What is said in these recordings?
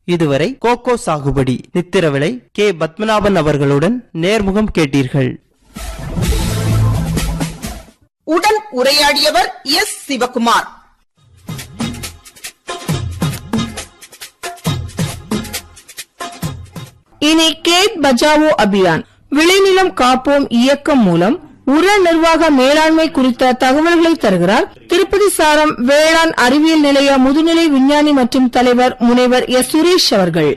இதுவரை கோகோ சாகுபடி நித்திரவிளை கே பத்மநாபன் அவர்களுடன் நேர்முகம் கேட்டீர்கள் உடன் உரையாடியவர் எஸ் சிவகுமார் இனி கேட் பஜாவோ அபியான் விளைநிலம் காப்போம் இயக்கம் மூலம் உர நிர்வாக மேலாண்மை குறித்த தகவல்களை தருகிறார் திருப்பதி சாரம் வேளாண் அறிவியல் நிலைய முதுநிலை விஞ்ஞானி மற்றும் தலைவர் முனைவர் எஸ் சுரேஷ் அவர்கள்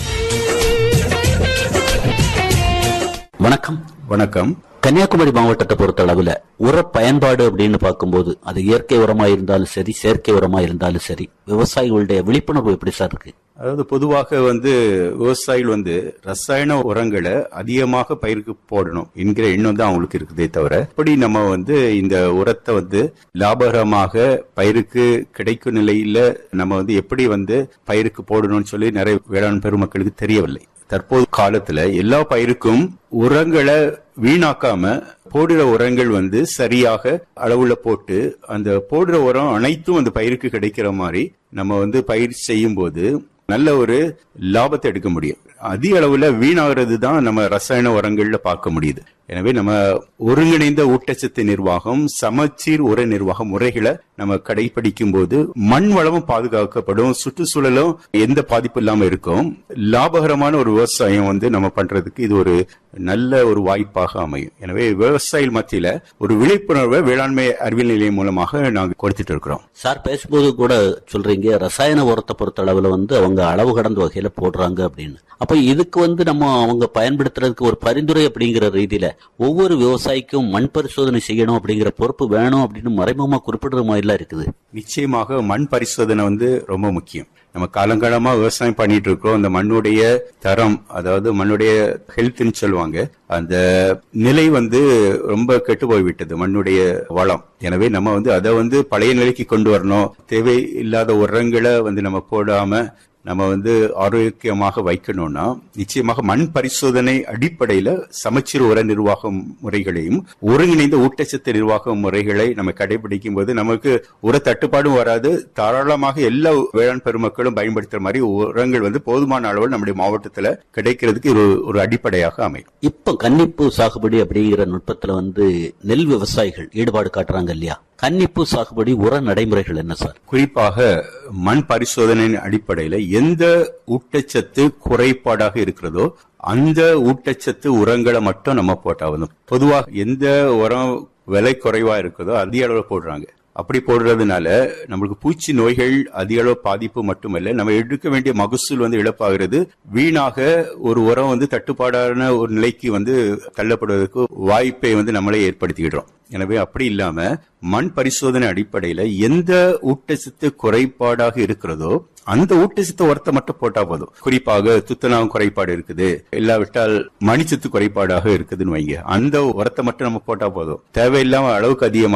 வணக்கம் வணக்கம் கன்னியாகுமரி மாவட்டத்தை பொறுத்த அளவுல உர பயன்பாடு அப்படின்னு பார்க்கும்போது அது இயற்கை உரமா இருந்தாலும் சரி செயற்கை உரமா இருந்தாலும் சரி விவசாயிகளுடைய விழிப்புணர்வு எப்படி சார் இருக்கு அதாவது பொதுவாக வந்து விவசாயிகள் வந்து ரசாயன உரங்களை அதிகமாக பயிருக்கு போடணும் என்கிற எண்ணம் தான் அவங்களுக்கு இருக்குதே தவிர இப்படி நம்ம வந்து இந்த உரத்தை வந்து லாபகரமாக பயிருக்கு கிடைக்கும் நிலையில நம்ம வந்து எப்படி வந்து பயிருக்கு போடணும்னு சொல்லி நிறைய வேளாண் பெருமக்களுக்கு தெரியவில்லை தற்போது காலத்துல எல்லா பயிருக்கும் உரங்களை வீணாக்காம போடுற உரங்கள் வந்து சரியாக அளவுல போட்டு அந்த போடுற உரம் அனைத்தும் அந்த பயிருக்கு கிடைக்கிற மாதிரி நம்ம வந்து பயிர் செய்யும் போது நல்ல ஒரு லாபத்தை எடுக்க முடியும் அதிக அளவுல வீணாகிறது தான் நம்ம ரசாயன உரங்கள்ல பார்க்க முடியுது எனவே நம்ம ஒருங்கிணைந்த ஊட்டச்சத்து நிர்வாகம் சமச்சீர் உர நிர்வாக முறைகளை நம்ம கடைபிடிக்கும் போது மண் வளமும் பாதுகாக்கப்படும் சுற்றுச்சூழலும் எந்த பாதிப்பு இல்லாம இருக்கும் லாபகரமான ஒரு விவசாயம் வந்து நம்ம பண்றதுக்கு இது ஒரு நல்ல ஒரு வாய்ப்பாக அமையும் எனவே விவசாயிகள் மத்தியில ஒரு விழிப்புணர்வை வேளாண்மை அறிவியல் நிலையம் மூலமாக நாங்க கொடுத்துட்டு இருக்கிறோம் சார் பேசும்போது கூட சொல்றீங்க ரசாயன உரத்தை பொறுத்த அளவுல வந்து அவங்க அளவு கடந்த வகையில போடுறாங்க அப்படின்னு அப்ப இதுக்கு வந்து நம்ம அவங்க பயன்படுத்துறதுக்கு ஒரு பரிந்துரை அப்படிங்கிற ரீதியில ஒவ்வொரு விவசாயிக்கும் மண் பரிசோதனை செய்யணும் அப்படிங்கிற பொறுப்பு வேணும் அப்படின்னு மறைமுகமா குறிப்பிடுற மாதிரிலாம் இருக்குது நிச்சயமாக மண் பரிசோதனை வந்து ரொம்ப முக்கியம் நம்ம காலங்காலமா விவசாயம் பண்ணிட்டு இருக்கோம் அந்த மண்ணுடைய தரம் அதாவது மண்ணுடைய ஹெல்த்னு சொல்லுவாங்க அந்த நிலை வந்து ரொம்ப கெட்டு போய்விட்டது மண்ணுடைய வளம் எனவே நம்ம வந்து அதை வந்து பழைய நிலைக்கு கொண்டு வரணும் தேவையில்லாத உரங்களை வந்து நம்ம போடாம நம்ம வந்து ஆரோக்கியமாக வைக்கணும்னா நிச்சயமாக மண் பரிசோதனை அடிப்படையில சமச்சீர் உர நிர்வாக முறைகளையும் ஒருங்கிணைந்த ஊட்டச்சத்து நிர்வாக முறைகளை நம்ம கடைபிடிக்கும் போது நமக்கு உர தட்டுப்பாடும் வராது தாராளமாக எல்லா வேளாண் பெருமக்களும் பயன்படுத்துற மாதிரி உரங்கள் வந்து போதுமான அளவில் நம்முடைய மாவட்டத்தில் கிடைக்கிறதுக்கு ஒரு ஒரு அடிப்படையாக அமையும் இப்ப கன்னிப்பூ சாகுபடி அப்படிங்கிற நுட்பத்துல வந்து நெல் விவசாயிகள் ஈடுபாடு காட்டுறாங்க இல்லையா கன்னிப்பூ சாகுபடி உர நடைமுறைகள் என்ன சார் குறிப்பாக மண் பரிசோதனையின் அடிப்படையில எந்த ஊட்டச்சத்து குறைபாடாக இருக்கிறதோ அந்த ஊட்டச்சத்து உரங்களை மட்டும் நம்ம போட்டாவது பொதுவாக எந்த உரம் விலை குறைவா இருக்குதோ அதிக அளவில் போடுறாங்க அப்படி போடுறதுனால நம்மளுக்கு பூச்சி நோய்கள் அதிக அளவு பாதிப்பு மட்டுமல்ல நம்ம எடுக்க வேண்டிய மகசூல் வந்து இழப்பாகிறது வீணாக ஒரு உரம் வந்து தட்டுப்பாடான ஒரு நிலைக்கு வந்து தள்ளப்படுவதற்கு வாய்ப்பை வந்து நம்மளே ஏற்படுத்திக்கிடுறோம் எனவே அப்படி இல்லாம மண் பரிசோதனை அடிப்படையில எந்த ஊட்டச்சத்து குறைபாடாக இருக்கிறதோ அந்த ஊட்டச்சத்து உரத்தை மட்டும் போட்டா போதும் குறிப்பாக துத்தநாகம் குறைபாடு இருக்குது இல்லாவிட்டால் மணிச்சத்து குறைபாடாக இருக்குதுன்னு வைங்க அந்த உரத்தை மட்டும் நம்ம போட்டா போதும் தேவையில்லாம அளவுக்கு அதிகமாக